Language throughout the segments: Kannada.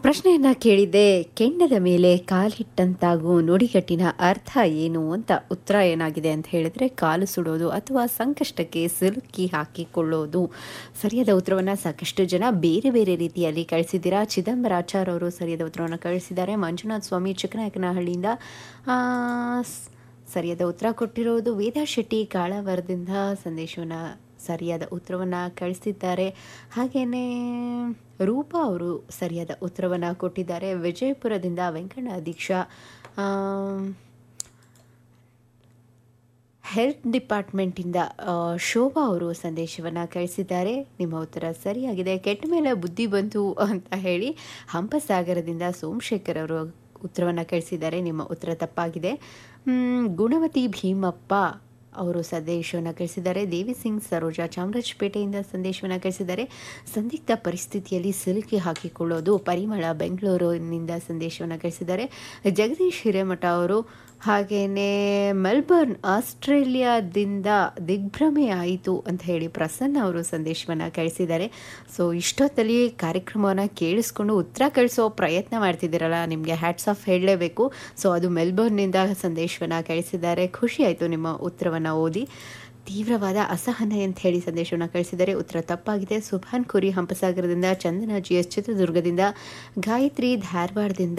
ಪ್ರಶ್ನೆಯನ್ನ ಕೇಳಿದ್ದೆ ಕೆಂಡದ ಮೇಲೆ ಕಾಲಿಟ್ಟಂತಾಗು ನುಡಿಗಟ್ಟಿನ ಅರ್ಥ ಏನು ಅಂತ ಉತ್ತರ ಏನಾಗಿದೆ ಅಂತ ಹೇಳಿದ್ರೆ ಕಾಲು ಸುಡೋದು ಅಥವಾ ಸಂಕಷ್ಟಕ್ಕೆ ಸಿಲುಕಿ ಹಾಕಿಕೊಳ್ಳೋದು ಸರಿಯಾದ ಉತ್ತರವನ್ನು ಸಾಕಷ್ಟು ಜನ ಬೇರೆ ಬೇರೆ ರೀತಿಯಲ್ಲಿ ಕಳಿಸಿದ್ದೀರಾ ಚಿದಂಬರಾಚಾರ್ ಅವರು ಸರಿಯಾದ ಉತ್ತರವನ್ನು ಕಳಿಸಿದ್ದಾರೆ ಮಂಜುನಾಥ್ ಸ್ವಾಮಿ ಚಿಕ್ಕನಾಯಕನಹಳ್ಳಿಯಿಂದ ಆ, ಸ್- ಸರಿಯಾದ ಉತ್ತರ ಕೊಟ್ಟಿರೋದು ವೇದಾ ಶೆಟ್ಟಿ ಕಾಳವರದಿಂದ ಸಂದೇಶವನ್ನು ಸರಿಯಾದ ಉತ್ತರವನ್ನು ಕಳಿಸಿದ್ದಾರೆ ಹಾಗೆಯೇ ರೂಪಾ ಅವರು ಸರಿಯಾದ ಉತ್ತರವನ್ನು ಕೊಟ್ಟಿದ್ದಾರೆ ವಿಜಯಪುರದಿಂದ ವೆಂಕಣ್ಣ ದೀಕ್ಷಾ ಆಮ್, ಹೆಲ್ತ್ ಡಿಪಾರ್ಟ್ಮೆಂಟಿಂದ ಆ, ಶೋಭಾ ಅವರು ಸಂದೇಶವನ್ನು ಕಳಿಸಿದ್ದಾರೆ ನಿಮ್ಮ ಉತ್ತರ ಸರಿಯಾಗಿದೆ ಕೆಟ್ಟ ಮೇಲೆ ಬುದ್ಧಿ ಬಂತು ಅಂತ ಹೇಳಿ ಹಂಪಸಾಗರದಿಂದ ಸೋಮಶೇಖರ್ ಅವರು ಉತ್ತರವನ್ನು ಕಳಿಸಿದ್ದಾರೆ ನಿಮ್ಮ ಉತ್ತರ ತಪ್ಪಾಗಿದೆ ಮ್, ಗುಣವತಿ ಭೀಮಪ್ಪ ಅವರು ಸಂದೇಶವನ್ನು ಕಳಿಸಿದ್ದಾರೆ ದೇವಿ ಸಿಂಗ್ ಸರೋಜಾ ಚಾಮರಾಜಪೇಟೆಯಿಂದ ಸಂದೇಶವನ್ನು ಕಳಿಸಿದ್ದಾರೆ ಸಂದಿಗ್ಧ ಪರಿಸ್ಥಿತಿಯಲ್ಲಿ ಸಿಲುಕಿ ಹಾಕಿಕೊಳ್ಳೋದು ಪರಿಮಳ ಬೆಂಗಳೂರಿನಿಂದ ಸಂದೇಶವನ್ನು ಕಳಿಸಿದ್ದಾರೆ ಜಗದೀಶ್ ಹಿರೇಮಠ ಅವರು ಹಾಗೆಯೇ ಮೆಲ್ಬರ್ನ್ ಆಸ್ಟ್ರೇಲಿಯಾದಿಂದ ದಿಗ್ಭ್ರಮೆ ಆಯಿತು ಅಂತ ಹೇಳಿ ಪ್ರಸನ್ನ ಅವರು ಸಂದೇಶವನ್ನು ಕಳಿಸಿದ್ದಾರೆ ಸೊ ಇಷ್ಟೊತ್ತಲ್ಲಿ ಕಾರ್ಯಕ್ರಮವನ್ನು ಕೇಳಿಸ್ಕೊಂಡು ಉತ್ತರ ಕಳಿಸೋ ಪ್ರಯತ್ನ ಮಾಡ್ತಿದ್ದೀರಲ್ಲ ನಿಮಗೆ ಹ್ಯಾಟ್ಸ್ ಆಫ್ ಹೇಳಲೇಬೇಕು ಸೊ ಅದು ಮೆಲ್ಬರ್ನ್ನಿಂದ ಸಂದೇಶವನ್ನು ಕಳಿಸಿದ್ದಾರೆ ಖುಷಿ ಆಯಿತು ನಿಮ್ಮ ಉತ್ತರವನ್ನು ಓದಿ ತೀವ್ರವಾದ ಅಸಹನೆ ಅಂತ ಹೇಳಿ ಸಂದೇಶವನ್ನು ಕಳಿಸಿದರೆ ಉತ್ತರ ತಪ್ಪಾಗಿದೆ ಸುಭಾನ್ ಕುರಿ ಹಂಪಸಾಗರದಿಂದ ಚಂದನ ಜಿ ಎಸ್ ಚಿತ್ರದುರ್ಗದಿಂದ ಗಾಯತ್ರಿ ಧಾರವಾಡದಿಂದ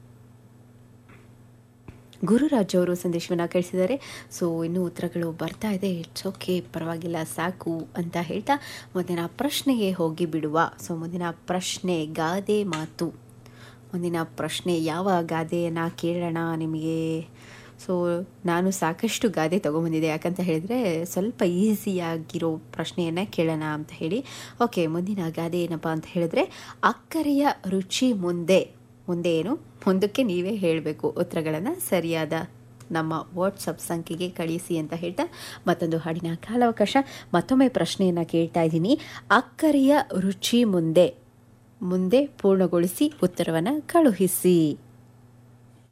ಗುರುರಾಜ್ ಅವರು ಸಂದೇಶವನ್ನು ಕಳಿಸಿದ್ದಾರೆ ಸೊ ಇನ್ನೂ ಉತ್ತರಗಳು ಬರ್ತಾ ಇದೆ ಇಟ್ಸ್ ಓಕೆ ಪರವಾಗಿಲ್ಲ ಸಾಕು ಅಂತ ಹೇಳ್ತಾ ಮುಂದಿನ ಪ್ರಶ್ನೆಗೆ ಹೋಗಿ ಬಿಡುವ ಸೊ ಮುಂದಿನ ಪ್ರಶ್ನೆ ಗಾದೆ ಮಾತು ಮುಂದಿನ ಪ್ರಶ್ನೆ ಯಾವ ಗಾದೆಯನ್ನು ಕೇಳೋಣ ನಿಮಗೆ ಸೊ ನಾನು ಸಾಕಷ್ಟು ಗಾದೆ ತೊಗೊಂಬಂದಿದ್ದೆ ಯಾಕಂತ ಹೇಳಿದರೆ ಸ್ವಲ್ಪ ಈಸಿಯಾಗಿರೋ ಪ್ರಶ್ನೆಯನ್ನು ಕೇಳೋಣ ಅಂತ ಹೇಳಿ ಓಕೆ ಮುಂದಿನ ಗಾದೆ ಏನಪ್ಪ ಅಂತ ಹೇಳಿದ್ರೆ ಅಕ್ಕರೆಯ ರುಚಿ ಮುಂದೆ ಮುಂದೆ ಏನು ಮುಂದಕ್ಕೆ ನೀವೇ ಹೇಳಬೇಕು ಉತ್ತರಗಳನ್ನು ಸರಿಯಾದ ನಮ್ಮ ವಾಟ್ಸಪ್ ಸಂಖ್ಯೆಗೆ ಕಳಿಸಿ ಅಂತ ಹೇಳ್ತಾ ಮತ್ತೊಂದು ಹಾಡಿನ ಕಾಲಾವಕಾಶ ಮತ್ತೊಮ್ಮೆ ಪ್ರಶ್ನೆಯನ್ನು ಕೇಳ್ತಾ ಇದ್ದೀನಿ ಅಕ್ಕರೆಯ ರುಚಿ ಮುಂದೆ ಮುಂದೆ ಪೂರ್ಣಗೊಳಿಸಿ ಉತ್ತರವನ್ನು ಕಳುಹಿಸಿ